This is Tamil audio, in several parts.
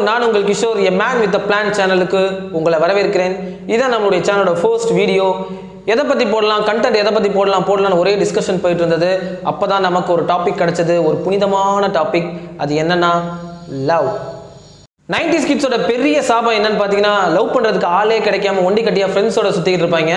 நான் உங்கள் Kishore a man with plan சேனலுக்கு உங்களை வரவேற்கிறேன் இதான் நம்மளுடைய சேனலோட ஃபர்ஸ்ட் வீடியோ எதை பற்றி போடலாம் கண்டென்ட் எதை பற்றி போடலாம் போடலாம்னு ஒரே டிஸ்கஷன் போயிட்டு இருந்தது அப்போ தான் நமக்கு ஒரு டாபிக் கிடைச்சது ஒரு புனிதமான டாபிக் அது என்னன்னா லவ் நைன்டிஸ் கிட்ஸோட பெரிய சாபம் என்னன்னு பார்த்தீங்கன்னா லவ் பண்ணுறதுக்கு ஆளே கிடைக்காம ஒண்டி கட்டியா ஃப்ரெண்ட்ஸோட சுற்றிக்கிட்டு இருப்பாங்க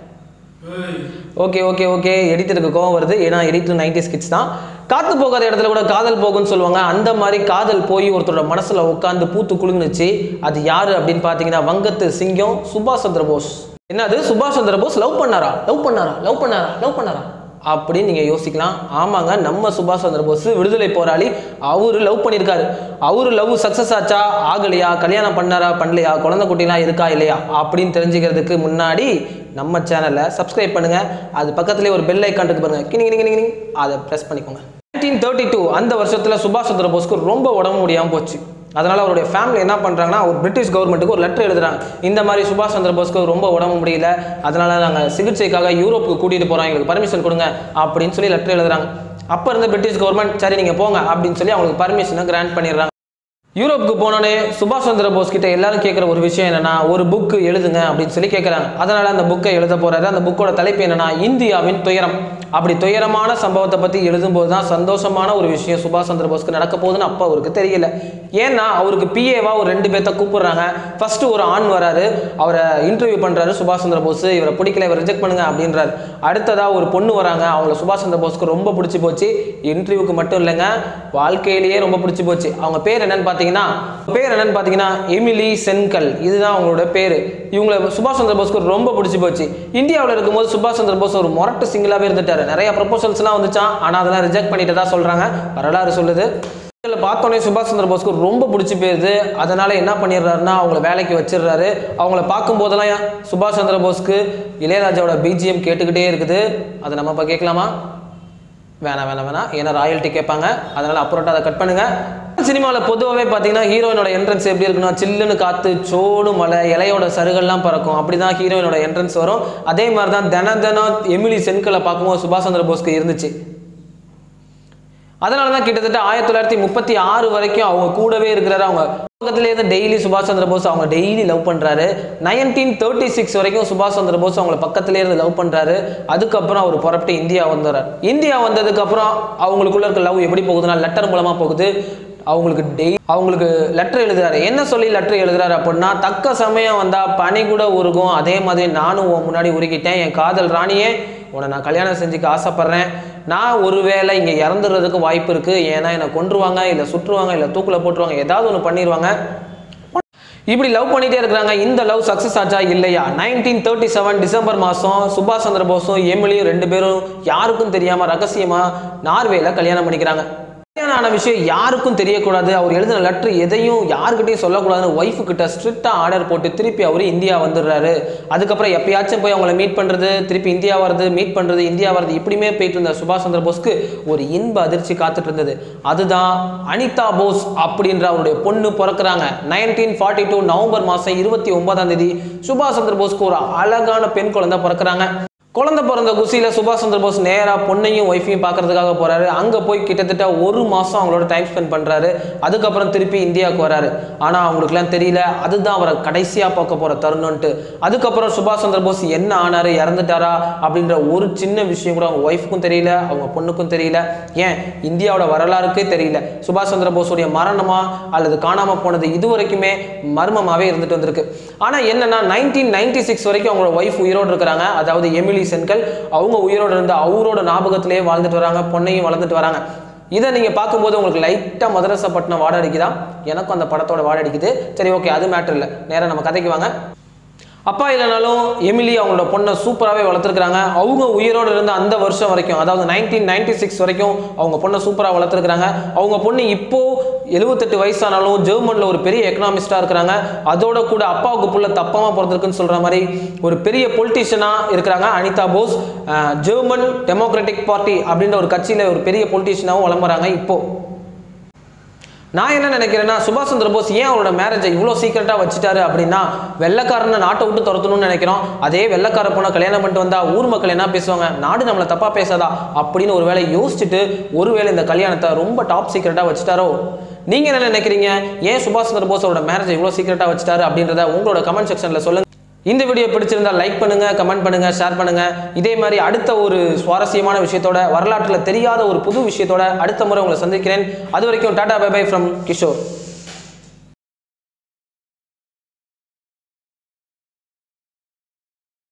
ஓகே ஓகே ஓகே எடிட்டருக்கு கோவம் வருது ஏன்னா எடிட்டர் நைன்டிஸ் கிட்ஸ் தான் காத்து போகாத இடத்துல கூட காதல் போகும்னு சொல்லுவாங்க அந்த மாதிரி காதல் போய் ஒருத்தரோட மனசுல உட்காந்து பூத்து குலுங்குனுச்சு அது யாரு அப்படின்னு பார்த்தீங்கன்னா வங்கத்து சிங்கம் சுபாஷ் சந்திர போஸ் என்னது சுபாஷ் சந்திர போஸ் லவ் பண்ணாரா லவ் பண்ணாரா லவ் பண்ணாரா லவ் பண்ணாரா அப்படின்னு நீங்கள் யோசிக்கலாம் ஆமாங்க நம்ம சுபாஷ் சந்திர போஸ் விடுதலை போராளி அவரு லவ் பண்ணியிருக்காரு அவரு லவ் சக்ஸஸ் ஆச்சா ஆகலையா கல்யாணம் பண்ணாரா பண்ணலையா குழந்தை குட்டிலாம் இருக்கா இல்லையா அப்படின்னு தெரிஞ்சுக்கிறதுக்கு முன்னாடி நம்ம சேனலை சப்ஸ்கிரைப் பண்ணுங்க அது பக்கத்துலேயே ஒரு பெல் ஐக்கான் இருக்கு பாருங்க கிணி கிணி கிணி கிணி அதை ப்ரெஸ் பண்ணிக்கோங்க நைன்டீன் தேர்ட்டி டூ அந்த வருஷத்தில் சுபாஷ் சந்திர போஸ்க்கு ரொம்ப உடம்பு முடியாமல் போச்சு அதனால அவருடைய ஃபேமிலி என்ன பண்ணுறாங்கன்னா ஒரு பிரிட்டிஷ் கவர்மெண்ட்டுக்கு ஒரு லெட்டர் எழுதுறாங்க இந்த மாதிரி சுபாஷ் சந்திர போஸ்க்கு ரொம்ப உடம்பு முடியல அதனால நாங்கள் சிகிச்சைக்காக யூரோப்புக்கு கூட்டிகிட்டு போகிறோம் எங்களுக்கு பர்மிஷன் கொடுங்க அப்படின்னு சொல்லி லெட்டர் எழுதுறாங்க அப்போ இருந்த பிரிட்டிஷ் கவர்மெண்ட் சரி நீங்கள் போங்க அப்படின்னு சொல்லி அவங்களுக்கு பர்மிஷனை கிராண்ட் பண்ணிடுறாங்க யூரோப்புக்கு போனோடனே சுபாஷ் சந்திர போஸ் கிட்ட எல்லாரும் கேட்குற ஒரு விஷயம் என்னன்னா ஒரு புக்கு எழுதுங்க அப்படின்னு சொல்லி கேட்குறாங்க அதனால அந்த புக்கை எழுத போறாரு அந்த புக்கோட தலைப்பு என்னன்னா இந்தியாவின் துயரம் அப்படி துயரமான சம்பவத்தை பத்தி எழுதும்போது தான் சந்தோஷமான ஒரு விஷயம் சுபாஷ் சந்திர போஸ்க்கு நடக்க போகுதுன்னு அப்போ அவருக்கு தெரியல ஏன்னா அவருக்கு பிஏவா ஒரு ரெண்டு பேர்த்த கூப்பிடுறாங்க ஃபர்ஸ்ட் ஒரு ஆண் வராரு அவரை இன்டர்வியூ பண்றாரு சுபாஷ் சந்திர போஸ் இவரை பிடிக்கல இவரை ரிஜெக்ட் பண்ணுங்க அப்படின்றாரு அடுத்ததா ஒரு பொண்ணு வராங்க அவங்கள சுபாஷ் சந்திர போஸ்க்கு ரொம்ப பிடிச்சி போச்சு இன்டர்வியூக்கு மட்டும் இல்லைங்க வாழ்க்கையிலேயே ரொம்ப பிடிச்சி போச்சு அவங்க பேர் என்னன்னு பார்த்தீங்கன்னா பேர் என்னன்னு பார்த்தீங்கன்னா எமிலி சென்கல் இதுதான் அவங்களோட பேர் இவங்களை சுபாஷ் சந்திர போஸ்க்கு ரொம்ப பிடிச்சி போச்சு இந்தியாவில் இருக்கும்போது சுபாஷ் சந்திர போஸ் ஒரு முரட்டு சிங்கிளாகவே இருந்துட்டாரு நிறைய ப்ரப்போசல்ஸ்லாம் வந்துச்சான் ஆனால் அதெல்லாம் ரிஜெக்ட் பண்ணிட்டு தான் சொல்கிறாங்க வரலாறு சொல்லுது இதில் பார்த்தோன்னே சுபாஷ் சந்திர போஸ்க்கு ரொம்ப பிடிச்சி போயிருது அதனால என்ன பண்ணிடுறாருன்னா அவங்கள வேலைக்கு வச்சிடுறாரு அவங்கள பார்க்கும்போதெல்லாம் சுபாஷ் சந்திர போஸ்க்கு இளையராஜாவோட பிஜிஎம் கேட்டுக்கிட்டே இருக்குது அதை நம்ம இப்போ கேட்கலாமா வேணாம் வேணாம் வேணாம் ஏன்னா ராயல்ட்டி கேட்பாங்க அதனால அப்புறம்ட்டு அதை கட் பண்ணுங்க சினிமாவில் பொதுவாகவே பார்த்தீங்கன்னா ஹீரோயினோட என்ட்ரன்ஸ் எப்படி இருக்குன்னா சில்லுன்னு காற்று சோடு மலை இலையோட சருகெல்லாம் பறக்கும் அப்படி தான் ஹீரோயினோட என்ட்ரன்ஸ் வரும் அதே மாதிரி தான் தினம் தினம் எமிலி சென்களை பார்க்கும்போது சுபாஷ் சந்திர போஸ்க்கு இருந்துச்சு அதனால தான் கிட்டத்தட்ட ஆயிரத்தி தொள்ளாயிரத்தி முப்பத்தி ஆறு வரைக்கும் அவங்க கூடவே இருக்கிறாரு அவங்க பக்கத்துலேயே டெய்லி சுபாஷ் சந்திர போஸ் அவங்க டெய்லி லவ் பண்ணுறாரு நைன்டீன் தேர்ட்டி சிக்ஸ் வரைக்கும் சுபாஷ் சந்திர போஸ் அவங்கள பக்கத்துலேயே இருந்து லவ் பண்ணுறாரு அதுக்கப்புறம் அவர் புறப்பட்டு இந்தியா வந்துடுறார் இந்தியா வந்ததுக்கப்புறம் அவங்களுக்குள்ள இருக்க லவ் எப்படி போகுதுன்னா லெட்டர் மூலமாக போகுது அவங்களுக்கு டெய் அவங்களுக்கு லெட்டர் எழுதுறாரு என்ன சொல்லி லெட்டர் எழுதுறாரு அப்படின்னா தக்க சமயம் வந்தால் பனி கூட உருகும் அதே மாதிரி நானும் உன் முன்னாடி உருகிட்டேன் என் காதல் ராணியே உன்னை நான் கல்யாணம் செஞ்சுக்க ஆசைப்பட்றேன் நான் ஒருவேளை இங்கே இறந்துடுறதுக்கு வாய்ப்பு இருக்குது ஏன்னா என்னை கொன்றுவாங்க இல்லை சுற்றுவாங்க இல்லை தூக்கில் போட்டுருவாங்க ஏதாவது ஒன்று பண்ணிடுவாங்க இப்படி லவ் பண்ணிட்டே இருக்கிறாங்க இந்த லவ் சக்ஸஸ் ஆச்சா இல்லையா நைன்டீன் தேர்ட்டி செவன் டிசம்பர் மாதம் சுபாஷ் சந்திர போஸும் எமிலியும் ரெண்டு பேரும் யாருக்கும் தெரியாமல் ரகசியமாக நார்வேல கல்யாணம் பண்ணிக்கிறாங்க கல்யாணம் ஆன விஷயம் யாருக்கும் தெரியக்கூடாது அவர் எழுதின லெட்டர் எதையும் யாருக்கிட்டையும் சொல்லக்கூடாதுன்னு ஒய்ஃபு கிட்ட ஸ்ட்ரிக்டாக ஆர்டர் போட்டு திருப்பி அவர் இந்தியா வந்துடுறாரு அதுக்கப்புறம் எப்பயாச்சும் போய் அவங்கள மீட் பண்ணுறது திருப்பி இந்தியா வர்றது மீட் பண்ணுறது இந்தியா வர்றது இப்படியுமே போயிட்டு இருந்த சுபாஷ் சந்திர போஸ்க்கு ஒரு இன்ப அதிர்ச்சி காத்துட்டு இருந்தது அதுதான் அனிதா போஸ் அப்படின்ற அவருடைய பொண்ணு பிறக்கிறாங்க நைன்டீன் ஃபார்ட்டி டூ நவம்பர் மாதம் இருபத்தி ஒன்பதாம் தேதி சுபாஷ் சந்திர போஸ்க்கு ஒரு அழகான பெண் குழந்தை பிறக்கிறாங்க குழந்தை பிறந்த குசியில சுபாஷ் சந்திர போஸ் நேராக பொண்ணையும் ஒய்ஃபையும் பார்க்கறதுக்காக போறாரு அங்கே போய் கிட்டத்தட்ட ஒரு மாதம் அவங்களோட டைம் ஸ்பெண்ட் பண்ணுறாரு அதுக்கப்புறம் திருப்பி இந்தியாவுக்கு வராரு ஆனால் அவங்களுக்குலாம் தெரியல அதுதான் அவரை கடைசியாக பார்க்க போகிற தருணம்ன்ட்டு அதுக்கப்புறம் சுபாஷ் சந்திர போஸ் என்ன ஆனாரு இறந்துட்டாரா அப்படின்ற ஒரு சின்ன விஷயம் கூட அவங்க ஒய்ஃபுக்கும் தெரியல அவங்க பொண்ணுக்கும் தெரியல ஏன் இந்தியாவோட வரலாறுக்கே தெரியல சுபாஷ் சந்திர போஸுடைய மரணமா அல்லது காணாமல் போனது இது வரைக்குமே மர்மமாகவே இருந்துட்டு வந்திருக்கு ஆனால் என்னன்னா நைன்டீன் நைன்டி சிக்ஸ் வரைக்கும் அவங்களோட ஒய்ஃப் உயிரோடு இருக்கிறாங்க அதாவது எமிலி சென்கள் அவங்க உயிரோடு இருந்து அவரோட ஞாபகத்திலேயே வாழ்ந்துட்டு வராங்க பொண்ணையும் வளர்ந்துட்டு வராங்க இதை நீங்கள் பார்க்கும்போது உங்களுக்கு லைட்டாக மதரசப்பட்டினம் வாட அடிக்குதா எனக்கும் அந்த படத்தோட வாட அடிக்குது சரி ஓகே அது மேட்ரு இல்லை நேராக நம்ம கதைக்கு வாங்க அப்பா இல்லைனாலும் எமிலி அவங்களோட பொண்ணை சூப்பராகவே வளர்த்துருக்காங்க அவங்க உயிரோடு இருந்த அந்த வருஷம் வரைக்கும் அதாவது நைன்டீன் நைன்டி சிக்ஸ் வரைக்கும் அவங்க பொண்ணை சூப்பராக வளர்த்துருக்காங்க அவங்க பொண்ணு இப்போ எழுபத்தெட்டு வயசானாலும் ஜெர்மனில் ஒரு பெரிய எக்கனாமிஸ்டாக இருக்கிறாங்க அதோட கூட அப்பாவுக்கு புள்ள தப்பமாக பிறந்திருக்குன்னு சொல்கிற மாதிரி ஒரு பெரிய பொலிட்டீஷியனாக இருக்கிறாங்க அனிதா போஸ் அஹ், ஜெர்மன் டெமோக்ராட்டிக் பார்ட்டி அப்படின்ற ஒரு கட்சியில் ஒரு பெரிய பொலிட்டீஷியனாகவும் வளம்புறாங்க இப்போது நான் என்ன நினைக்கிறேன்னா சுபாஷ் சந்திர போஸ் ஏன் அவரோட மேரேஜை இவ்வளோ சீக்கிரட்டாக வச்சுட்டாரு அப்படின்னா வெள்ளைக்காரனை நாட்டை விட்டு துரத்தணும்னு நினைக்கிறோம் அதே வெள்ளைக்கார பொண்ணை கல்யாணம் பண்ணிட்டு வந்தா ஊர் மக்கள் என்ன பேசுவாங்க நாடு நம்மளை தப்பாக பேசாதா அப்படின்னு ஒரு வேளை யோசிச்சுட்டு ஒருவேளை இந்த கல்யாணத்தை ரொம்ப டாப் சீக்கிரட்டாக வச்சுட்டாரோ நீங்க என்ன நினைக்கிறீங்க ஏன் சுபாஷ் சந்திர போஸ் அவரோட மேரேஜ் இவ்வளோ சீக்கிரட்டா வச்சுட்டாரு அப்படின்றத உங்களோட கமெண்ட் செக்ஷன்ல சொல்லுங்க இந்த வீடியோ பிடிச்சிருந்தா லைக் பண்ணுங்க கமெண்ட் பண்ணுங்க ஷேர் பண்ணுங்க இதே மாதிரி அடுத்த ஒரு சுவாரஸ்யமான விஷயத்தோட வரலாற்றில் தெரியாத ஒரு புது விஷயத்தோட அடுத்த முறை உங்களை சந்திக்கிறேன் அது வரைக்கும் tata bye bye from Kishore